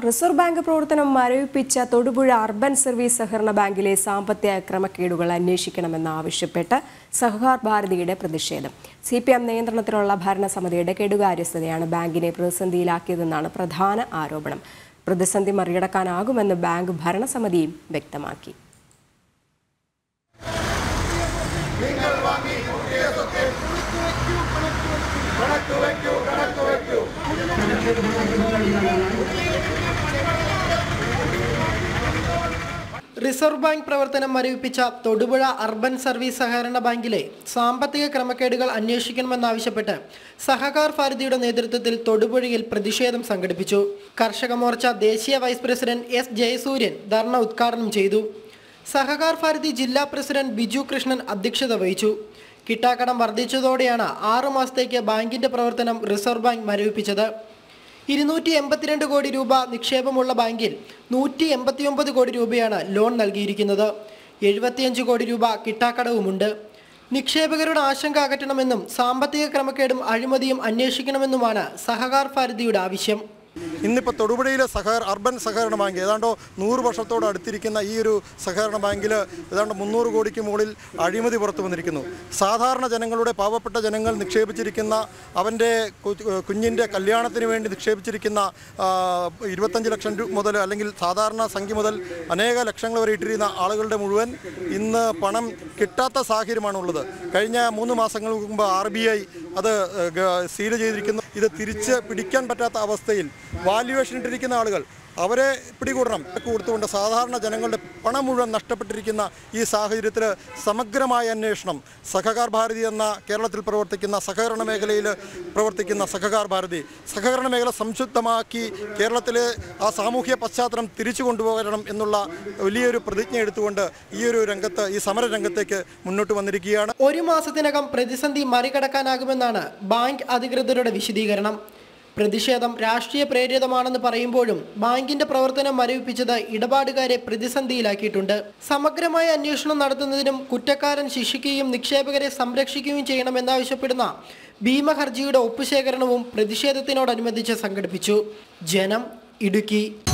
reserve bank പ്രവർത്തനം മരവിപ്പിച്ച Thodupuzha urban service സഹകരണ ബാങ്കിലെ സാമ്പത്തിക ക്രമക്കേടുകൾ അന്വേഷിക്കണമെന്നാവശ്യപ്പെട്ട് സഹകാർ ഭാരതിയുടെ പ്രതിഷേധം സി പി എം നിയന്ത്രണത്തിലുള്ള ഭരണസമിതിയുടെ കെടുകാര്യസ്ഥതയാണ് ബാങ്കിനെ പ്രതിസന്ധിയിലാക്കിയതെന്നാണ് പ്രധാന ആരോപണം പ്രതിസന്ധി മറികടക്കാനാകുമെന്ന് ബാങ്ക് ഭരണസമിതിയും വ്യക്തമാക്കി റിസർവ് ബാങ്ക് പ്രവർത്തനം മരവിപ്പിച്ച തൊടുപുഴ അർബൻ സർവീസ് സഹകരണ ബാങ്കിലെ സാമ്പത്തിക ക്രമക്കേടുകൾ അന്വേഷിക്കണമെന്നാവശ്യപ്പെട്ട് സഹകാർ ഭാരതിയുടെ നേതൃത്വത്തിൽ തൊടുപുഴയിൽ പ്രതിഷേധം സംഘടിപ്പിച്ചു കർഷക മോർച്ച ദേശീയ വൈസ് പ്രസിഡന്റ് എസ് ജയസൂര്യൻ ധർണ ഉദ്ഘാടനം ചെയ്തു സഹകാർ ഭാരതി ജില്ലാ പ്രസിഡന്റ് ബിജു കൃഷ്ണൻ അധ്യക്ഷത വഹിച്ചു കിട്ടാക്കടം വർദ്ധിച്ചതോടെയാണ് ആറു മാസത്തേക്ക് ബാങ്കിന്റെ പ്രവർത്തനം റിസർവ് ബാങ്ക് മരവിപ്പിച്ചത് ഇരുന്നൂറ്റി എൺപത്തിരണ്ട് കോടി രൂപ നിക്ഷേപമുള്ള ബാങ്കിൽ നൂറ്റി എൺപത്തിയൊമ്പത് കോടി രൂപയാണ് ലോൺ നൽകിയിരിക്കുന്നത് എഴുപത്തിയഞ്ച് കോടി രൂപ കിട്ടാക്കടവുമുണ്ട് നിക്ഷേപകരുടെ ആശങ്ക അകറ്റണമെന്നും സാമ്പത്തിക ക്രമക്കേടും അഴിമതിയും അന്വേഷിക്കണമെന്നുമാണ് സഹകാർ ഭാരതിയുടെ ആവശ്യം ഇന്നിപ്പോൾ തൊടുപുഴയിലെ സഹകര അർബൻ സഹകരണ ബാങ്ക് ഏതാണ്ട് നൂറ് വർഷത്തോട് അടുത്തിരിക്കുന്ന ഈ ഒരു സഹകരണ ബാങ്കിൽ ഏതാണ്ട് മുന്നൂറ് കോടിക്ക് മുകളിൽ അഴിമതി പുറത്തു വന്നിരിക്കുന്നു സാധാരണ ജനങ്ങളുടെ പാവപ്പെട്ട ജനങ്ങൾ നിക്ഷേപിച്ചിരിക്കുന്ന അവൻ്റെ കു- കുഞ്ഞിൻ്റെ കല്യാണത്തിന് വേണ്ടി നിക്ഷേപിച്ചിരിക്കുന്ന ആ, ഇരുപത്തഞ്ച് ലക്ഷം രൂപ മുതൽ അല്ലെങ്കിൽ സാധാരണ സംഖ്യ മുതൽ അനേക ലക്ഷങ്ങൾ വരെ ഇട്ടിരുന്ന ആളുകളുടെ മുഴുവൻ ഇന്ന് പണം കിട്ടാത്ത സാഹചര്യമാണുള്ളത് കഴിഞ്ഞ മൂന്ന് മാസങ്ങൾക്ക് മുമ്പ് ആർ ബി ഐ അത് ഏഹ്, ഗ- സീൽ ചെയ്തിരിക്കുന്നു ഇത് തിരിച്ച് പിടിക്കാൻ പറ്റാത്ത അവസ്ഥയിൽ വാല്യുവേഷൻ ഇട്ടിരിക്കുന്ന ആളുകൾ അവരെ പിടികൂടണം കൊടുത്തുകൊണ്ട് സാധാരണ ജനങ്ങളുടെ പണം മുഴുവൻ നഷ്ടപ്പെട്ടിരിക്കുന്ന ഈ സാഹചര്യത്തിൽ സമഗ്രമായ അന്വേഷണം സഹകാർ ഭാരതി എന്ന കേരളത്തിൽ പ്രവർത്തിക്കുന്ന സഹകരണ മേഖലയിൽ പ്രവർത്തിക്കുന്ന സഹകാർ ഭാരതി സഹകരണ മേഖല സംശുദ്ധമാക്കി കേരളത്തിലെ ആ സാമൂഹ്യ പശ്ചാത്തലം തിരിച്ചു കൊണ്ടുപോകണം എന്നുള്ള വലിയൊരു പ്രതിജ്ഞ എടുത്തുകൊണ്ട് ഈ ഒരു രംഗത്ത് ഈ സമര രംഗത്തേക്ക് മുന്നോട്ട് വന്നിരിക്കുകയാണ് ഒരു മാസത്തിനകം പ്രതിസന്ധി മറികടക്കാനാകുമെന്നാണ് ബാങ്ക് അധികൃതരുടെ വിശദീകരണം പ്രതിഷേധം രാഷ്ട്രീയ പ്രേരിതമാണെന്ന് പറയുമ്പോഴും ബാങ്കിന്റെ പ്രവർത്തനം മരവിപ്പിച്ചത് ഇടപാടുകാരെ പ്രതിസന്ധിയിലാക്കിയിട്ടുണ്ട് സമഗ്രമായ അന്വേഷണം നടത്തുന്നതിനും കുറ്റക്കാരൻ ശിക്ഷിക്കുകയും നിക്ഷേപകരെ സംരക്ഷിക്കുകയും ചെയ്യണമെന്നാവശ്യപ്പെടുന്ന ഭീമഹർജിയുടെ ഒപ്പുശേഖരണവും പ്രതിഷേധത്തിനോടനുബന്ധിച്ച് സംഘടിപ്പിച്ചു ജനം ഇടുക്കി